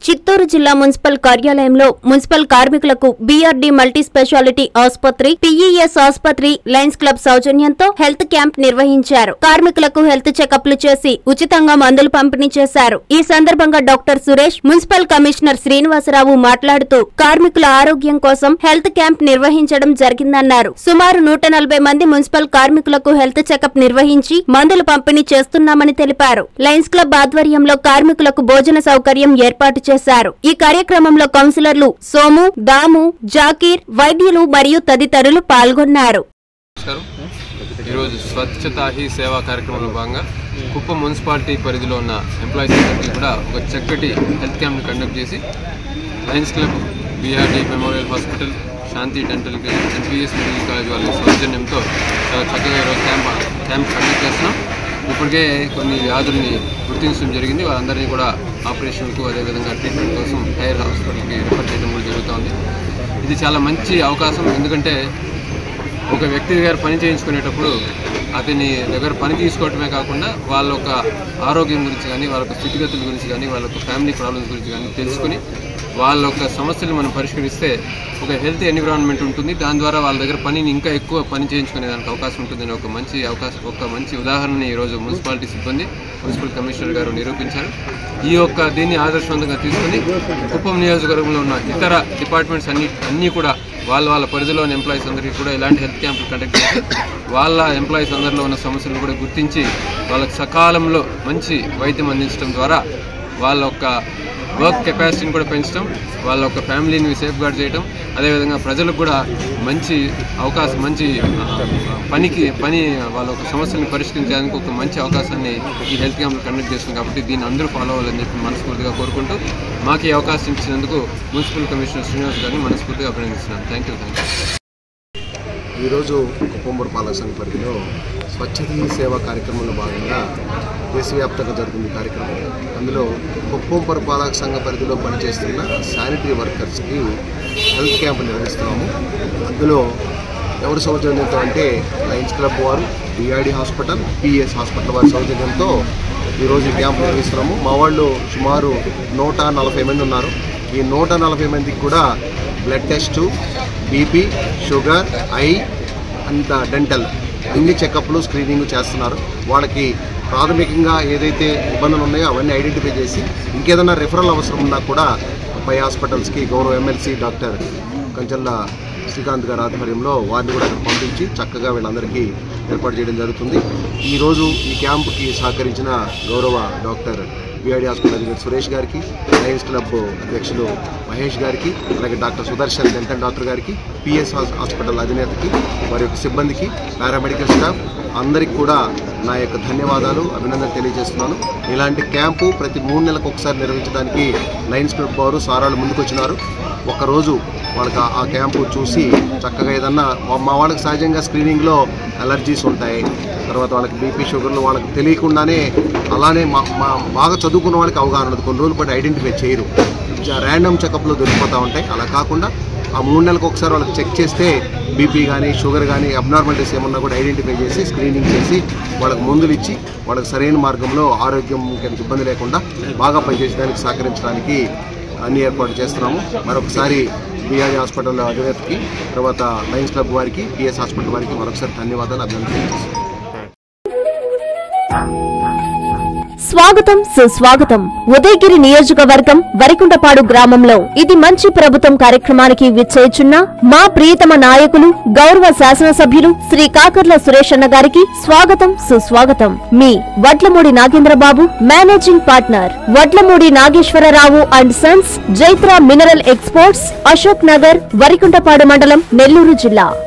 చిత్తూరు జిల్లా మున్సిపల్ కార్యాలయంలో మున్సిపల్ కార్మికులకు బీఆర్డీ మల్టీ స్పెషాలిటీ ఆసుపత్రి పిఈఎస్ ఆసుపత్రి లయన్స్ క్లబ్ సౌజన్యంతో హెల్త్ క్యాంప్ నిర్వహించారు కార్మికులకు హెల్త్ చెకప్లు చేసి ఉచితంగా మందులు పంపిణీ చేశారు ఈ సందర్భంగా doctor Suresh municipal commissioner Srinivasarao మాట్లాడుతూ కార్మికుల ఆరోగ్యం కోసం హెల్త్ క్యాంప్ నిర్వహించడం జరిగిందన్నారు సుమారు నూట నలభై మంది మున్సిపల్ కార్మికులకు హెల్త్ చెకప్ నిర్వహించి మందులు పంపిణీ చేస్తున్నామని తెలిపారు లయన్స్ క్లబ్ ఆధ్వర్యంలో కార్మికులకు భోజన సౌకర్యం ఏర్పాటు చేశారు ఈ కార్యక్రమంలో కౌన్సిలర్లు సోము దాము జాకీర్ వైద్యులు మరియు తదితరులు పాల్గొన్నారు నమస్కారం ఈరోజు స్వచ్ఛత హీ సేవా కార్యక్రమంలో భాగంగా కుప్పం మున్సిపాలిటీ పరిధిలో ఉన్న ఎంప్లాయీస్ అందరికీ కూడా ఒక చక్కటి హెల్త్ క్యాంప్ని కండక్ట్ చేసి Lions Club BRD memorial hospital Shanti dental clinic NPS medical college వాళ్ళ సౌజన్యంతో చాలా చక్కగా ఈరోజు క్యాంప్ క్యాంప్ కండక్ట్ చేస్తున్నాం ఇప్పటికే కొన్ని వ్యాధుల్ని గుర్తించడం జరిగింది వాళ్ళందరినీ కూడా ఆపరేషన్కు అదేవిధంగా ట్రీట్మెంట్ కోసం హైర్ హాస్పిటల్కి రిఫర్ చేయడం కూడా జరుగుతోంది ఇది చాలా మంచి అవకాశం ఎందుకంటే ఒక వ్యక్తి దగ్గర పని చేయించుకునేటప్పుడు అతని దగ్గర పని తీసుకోవటమే కాకుండా వాళ్ళ యొక్క ఆరోగ్యం గురించి కానీ వాళ్ళ యొక్క స్థితిగతుల గురించి కానీ వాళ్ళ యొక్క ఫ్యామిలీ ప్రాబ్లమ్స్ గురించి కానీ తెలుసుకుని వాళ్ళ యొక్క సమస్యలు మనం పరిష్కరిస్తే ఒక హెల్త్ ఎన్విరాన్మెంట్ ఉంటుంది దాని ద్వారా వాళ్ళ దగ్గర పనిని ఇంకా ఎక్కువ పని చేయించుకునే దానికి అవకాశం ఉంటుందని ఒక మంచి అవకాశం ఒక మంచి ఉదాహరణని ఈరోజు మున్సిపాలిటీ సిబ్బంది మున్సిపల్ కమిషనర్ గారు నిరూపించారు ఈ యొక్క దీన్ని ఆదర్శవంతంగా తీసుకుని కుప్పం నియోజకవర్గంలో ఉన్న ఇతర డిపార్ట్మెంట్స్ అన్ని అన్నీ కూడా వాళ్ళ వాళ్ళ పరిధిలోని ఎంప్లాయీస్ అందరికీ కూడా ఇలాంటి హెల్త్ క్యాంపులు కండక్ట్ చేసి వాళ్ళ ఎంప్లాయీస్ అందరిలో ఉన్న సమస్యలను కూడా గుర్తించి వాళ్ళకి సకాలంలో మంచి వైద్యం అందించడం ద్వారా వాళ్ళ యొక్క వర్క్ కెపాసిటీని కూడా పెంచడం వాళ్ళ యొక్క ఫ్యామిలీని సేఫ్ గార్డ్ చేయడం అదేవిధంగా ప్రజలకు కూడా మంచి అవకాశం మంచి ఆ, పనికి పని వాళ్ళ యొక్క సమస్యలను పరిష్కరించడానికి ఒక మంచి అవకాశాన్ని ఈ హెల్త్ క్యాంపులు కండక్ట్ చేస్తుంది కాబట్టి దీన్ని అందరూ ఫాలో అవ్వాలని చెప్పి మనస్ఫూర్తిగా కోరుకుంటూ మాకు ఈ అవకాశం ఇచ్చినందుకు మున్సిపల్ కమిషనర్ శ్రీనివాస్ గారిని మనస్ఫూర్తిగా అభినందిస్తున్నాను థ్యాంక్ యూ థ్యాంక్ యూ ఈరోజు కుప్పంబూరు పాలక సంఘ పరిధిలో స్వచ్ఛత హీ సేవా కార్యక్రమంలో భాగంగా దేశవ్యాప్తంగా జరుగుతుంది ఈ కార్యక్రమం అందులో కుప్పంపుర పాలక సంఘ పరిధిలో పనిచేస్తున్న శానిటరీ వర్కర్స్కి హెల్త్ క్యాంప్ నిర్వహిస్తున్నాము అందులో ఎవరి సౌజన్యంతో అంటే లయన్స్ క్లబ్ వారు బిఆర్డి హాస్పిటల్ పిఎస్ హాస్పిటల్ వారి సౌజన్యంతో ఈరోజు ఈ క్యాంప్ నిర్వహిస్తున్నాము మా వాళ్ళు సుమారు నూట నలభై మంది ఉన్నారు ఈ నూట నలభై మందికి కూడా బ్లడ్ టెస్టు బీపీ షుగర్ ఐ అంత డెంటల్ అన్ని చెకప్లు స్క్రీనింగ్ చేస్తున్నారు వాళ్ళకి ప్రాథమికంగా ఏదైతే ఇబ్బందులు ఉన్నాయో అవన్నీ ఐడెంటిఫై చేసి ఇంకేదైనా రిఫరల్ అవసరం ఉన్నా కూడా పై హాస్పిటల్స్కి గౌరవ ఎమ్మెల్సీ డాక్టర్ కంచల్ల శ్రీకాంత్ గారి ఆధ్వర్యంలో వారిని కూడా అక్కడ పంపించి చక్కగా వీళ్ళందరికీ ఏర్పాటు చేయడం జరుగుతుంది ఈరోజు ఈ క్యాంపుకి సహకరించిన గౌరవ డాక్టర్ బిఆర్డి హాస్పిటల్ అధికారి సురేష్ గారికి లయన్స్ క్లబ్ అధ్యక్షులు మహేష్ గారికి అలాగే డాక్టర్ సుదర్శన్ డెంటల్ డాక్టర్ గారికి పిఎస్ హాస్పిటల్ అధినేతకి వారి యొక్క సిబ్బందికి పారామెడికల్ స్టాఫ్ అందరికి కూడా నా యొక్క ధన్యవాదాలు అభినందన తెలియజేస్తున్నాను ఇలాంటి క్యాంపు ప్రతి మూడు నెలలకు ఒకసారి నిర్వహించడానికి లయన్స్ క్లబ్ వారు సారాలు ముందుకొచ్చినారు ఒకరోజు వాళ్ళకి ఆ- ఆ క్యాంపు చూసి చక్కగా ఏదన్నా మా- మా వాళ్ళకి సహజంగా స్క్రీనింగ్లో అలర్జీస్ ఉంటాయి తర్వాత వాళ్ళకి బీపీ షుగర్లు వాళ్ళకి తెలియకుండానే అలానే మా మా బాగా చదువుకున్న వాళ్ళకి అవగాహన ఉండదు కొన్ని రోజులు పాటు ఐడెంటిఫై చేయరు ర్యాండమ్ చెకప్లో దొరికిపోతూ ఉంటాయి అలా కాకుండా ఆ మూడు నెలలకు ఒకసారి వాళ్ళకి చెక్ చేస్తే బీపీ కానీ షుగర్ కానీ అబ్నార్మాలిటీస్ ఏమన్నా కూడా ఐడెంటిఫై చేసి స్క్రీనింగ్ చేసి వాళ్ళకి మందులు ఇచ్చి వాళ్ళకి సరైన మార్గంలో ఆరోగ్యం కనుక ఇబ్బంది లేకుండా బాగా పనిచేసేదానికి సహకరించడానికి అన్ని ఏర్పాటు చేస్తున్నాము మరొకసారి బీఆర్డీ హాస్పిటల్ అధినేతకి తర్వాత లయన్స్ క్లబ్ వారికి పిఎస్ హాస్పిటల్ వారికి మరొకసారి ధన్యవాదాలు అభినందనలు తెలియజేస్తున్నాను స్వాగతం సుస్వాగతం ఉదయగిరి నియోజకవర్గం వరికుంటపాడు గ్రామంలో ఇది మంచి ప్రభుత్వం కార్యక్రమానికి విచ్చేయుచున్న మా ప్రియతమ నాయకులు గౌరవ శాసనసభ్యులు శ్రీ కాకర్ల సురేష్ అన్న గారికి స్వాగతం సుస్వాగతం మీ Vadlamudi Nagendrababu managing partner Vadlamudi Nageswara Rao and sons Jaitra mineral exports Ashok Nagar Varikuntapadu మండలం నెల్లూరు జిల్లా